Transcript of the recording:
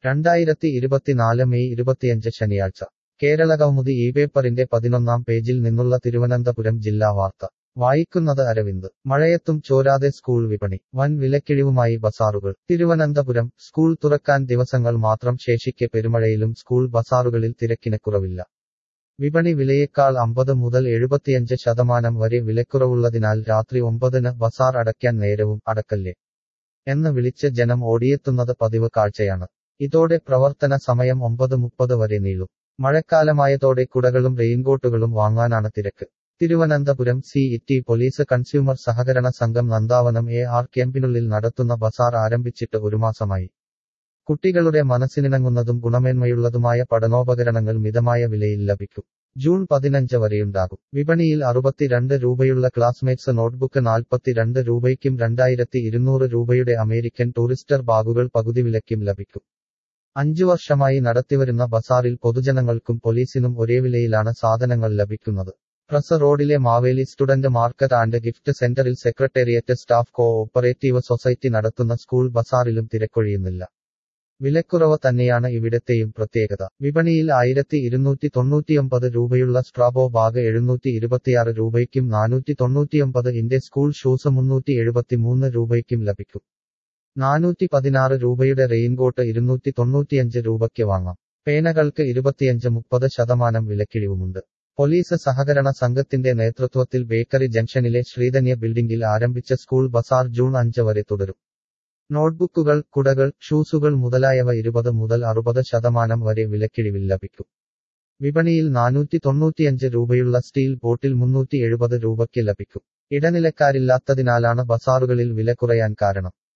രണ്ടായിരത്തി ഇരുപത്തിനാല് മെയ് ഇരുപത്തിയഞ്ച് ശനിയാഴ്ച കേരളകൗമുദി ഈ പേപ്പറിന്റെ പതിനൊന്നാം പേജിൽ നിന്നുള്ള തിരുവനന്തപുരം ജില്ലാ വാർത്ത വായിക്കുന്നത് അരവിന്ദ് മഴയത്തും ചോരാതെ സ്കൂൾ വിപണി വൻ വിലക്കിഴിവുമായി ബസാറുകൾ തിരുവനന്തപുരം സ്കൂൾ തുറക്കാൻ ദിവസങ്ങൾ മാത്രം ശേഷിക്കെ പെരുമഴയിലും സ്കൂൾ ബസാറുകളിൽ തിരക്കിന് കുറവില്ല വിപണി വിലയേക്കാൾ അമ്പത് മുതൽ എഴുപത്തിയഞ്ച് ശതമാനം വരെ വിലക്കുറവുള്ളതിനാൽ രാത്രി ഒമ്പതിന് ബസാർ അടയ്ക്കാൻ നേരവും അടക്കല്ലേ എന്ന് വിളിച്ച് ജനം ഓടിയെത്തുന്നത് പതിവ് കാഴ്ചയാണ് ഇതോടെ പ്രവർത്തന സമയം ഒമ്പത് മുപ്പത് വരെ നീളും മഴക്കാലമായതോടെ കുടകളും റെയിൻകോട്ടുകളും വാങ്ങാനാണ് തിരക്ക് Thiruvananthapuram city police consumer സഹകരണ സംഘം നന്ദാവനം എ ആർ ക്യാമ്പിനുള്ളിൽ നടത്തുന്ന ബസാർ ആരംഭിച്ചിട്ട് ഒരു മാസമായി കുട്ടികളുടെ മനസ്സിനിണങ്ങുന്നതും ഗുണമേന്മയുള്ളതുമായ പഠനോപകരണങ്ങൾ മിതമായ വിലയിൽ ലഭിക്കും ജൂൺ പതിനഞ്ച് വരെയുണ്ടാകും വിപണിയിൽ അറുപത്തിരണ്ട് രൂപയുള്ള ക്ലാസ്മേറ്റ്സ് നോട്ട്ബുക്ക് നാൽപ്പത്തിരണ്ട് രൂപയ്ക്കും രണ്ടായിരത്തി ഇരുന്നൂറ് രൂപയുടെ അമേരിക്കൻ ടൂറിസ്റ്റർ ബാഗുകൾ പകുതി വിലയ്ക്കും ലഭിക്കും അഞ്ചു വർഷമായി നടത്തിവരുന്ന ബസാറിൽ പൊതുജനങ്ങൾക്കും പോലീസിനും ഒരേ വിലയിലാണ് സാധനങ്ങൾ ലഭിക്കുന്നത് പ്രസ് റോഡിലെ Maveli student market and gift സെന്ററിൽ secretariat staff cooperative society നടത്തുന്ന സ്കൂൾ ബസാറിലും തിരക്കൊഴിയുന്നില്ല വിലക്കുറവ് തന്നെയാണ് ഇവിടത്തെയും പ്രത്യേകത വിപണിയിൽ ആയിരത്തി ഇരുന്നൂറ്റി തൊണ്ണൂറ്റിയൊമ്പത് രൂപയുള്ള സ്ട്രാബോ ബാഗ് എഴുന്നൂറ്റി ഇരുപത്തിയാറ് രൂപയ്ക്കും നാനൂറ്റി തൊണ്ണൂറ്റിയൊമ്പത് ഇന്റെ സ്കൂൾ ഷൂസ് മുന്നൂറ്റി എഴുപത്തിമൂന്ന് രൂപയ്ക്കും ലഭിക്കും നാനൂറ്റി പതിനാറ് രൂപയുടെ റെയിൻകോട്ട് ഇരുന്നൂറ്റി തൊണ്ണൂറ്റിയഞ്ച് രൂപയ്ക്ക് വാങ്ങാം പേനകൾക്ക് ഇരുപത്തിയഞ്ച് മുപ്പത് ശതമാനം വിലക്കിഴിവുമുണ്ട് പോലീസ് സഹകരണ സംഘത്തിന്റെ നേതൃത്വത്തിൽ ബേക്കറി ജംഗ്ഷനിലെ ശ്രീധന്യ ബിൽഡിംഗിൽ ആരംഭിച്ച സ്കൂൾ ബസാർ ജൂൺ അഞ്ച് വരെ തുടരും നോട്ട്ബുക്കുകൾ കുടകൾ ഷൂസുകൾ മുതലായവ ഇരുപത് മുതൽ അറുപത് ശതമാനം വരെ വിലക്കിഴിവിൽ ലഭിക്കും വിപണിയിൽ നാനൂറ്റി തൊണ്ണൂറ്റിയഞ്ച് രൂപയുള്ള സ്റ്റീൽ ബോട്ടിൽ മുന്നൂറ്റി എഴുപത് രൂപയ്ക്ക് ലഭിക്കും ഇടനിലക്കാരില്ലാത്തതിനാലാണ് ബസാറുകളിൽ വില കുറയാൻ കാരണം